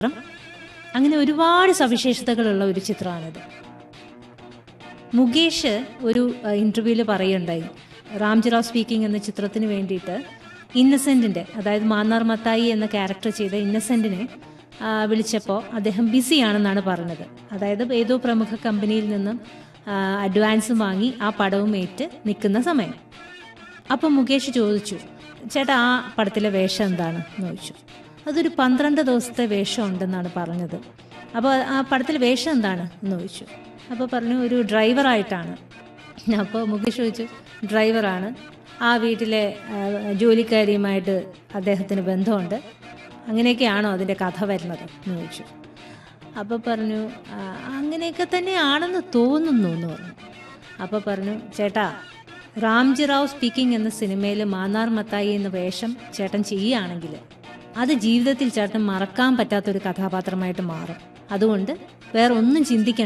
അങ്ങനെ ഒരുപാട് സവിശേഷതകളുള്ള ഒരു ചിത്രമാണിത് മുകേഷ് ഒരു ഇൻ്റർവ്യൂവിൽ പറയുണ്ടായി റാംജിറാവ് സ്പീക്കിംഗ് എന്ന ചിത്രത്തിന് വേണ്ടിയിട്ട് ഇന്നസെൻറ്റിൻ്റെ അതായത് മാന്നാർ മത്തായി എന്ന ക്യാരക്ടർ ചെയ്ത ഇന്നസെൻറ്റിനെ വിളിച്ചപ്പോൾ അദ്ദേഹം ബിസിയാണെന്നാണ് പറഞ്ഞത് അതായത് ഏതോ പ്രമുഖ കമ്പനിയിൽ നിന്നും അഡ്വാൻസ് വാങ്ങി ആ പടവും ഏറ്റ് നിൽക്കുന്ന സമയം അപ്പം മുകേഷ് ചോദിച്ചു ചേട്ടാ ആ പടത്തിലെ വേഷം എന്താണ് എന്ന് ചോദിച്ചു അതൊരു പന്ത്രണ്ട് ദിവസത്തെ വേഷം ഉണ്ടെന്നാണ് പറഞ്ഞത് അപ്പോൾ ആ പടത്തിലെ വേഷം എന്താണ് എന്ന് ചോദിച്ചു അപ്പോൾ പറഞ്ഞു ഒരു ഡ്രൈവറായിട്ടാണ് അപ്പോൾ മുകേഷ് ചോദിച്ചു ഡ്രൈവറാണ് ആ വീട്ടിലെ ജോലിക്കാരിയുമായിട്ട് അദ്ദേഹത്തിന് ബന്ധമുണ്ട് അങ്ങനെയൊക്കെയാണോ അതിൻ്റെ കഥ വരുന്നത് എന്ന് ചോദിച്ചു അപ്പോൾ പറഞ്ഞു അങ്ങനെയൊക്കെ തന്നെയാണെന്ന് തോന്നുന്നു എന്ന് പറഞ്ഞു അപ്പോൾ പറഞ്ഞു ചേട്ടാ റാംജി റാവ് സ്പീക്കിംഗ് എന്ന സിനിമയിൽ മാന്നാർ മത്തായി എന്ന വേഷം ചേട്ടൻ ചെയ്യുകയാണെങ്കിൽ അത് ജീവിതത്തിൽ ചേട്ടൻ മറക്കാൻ പറ്റാത്തൊരു കഥാപാത്രമായിട്ട് മാറും അതുകൊണ്ട് വേറെ ഒന്നും ചിന്തിക്കണം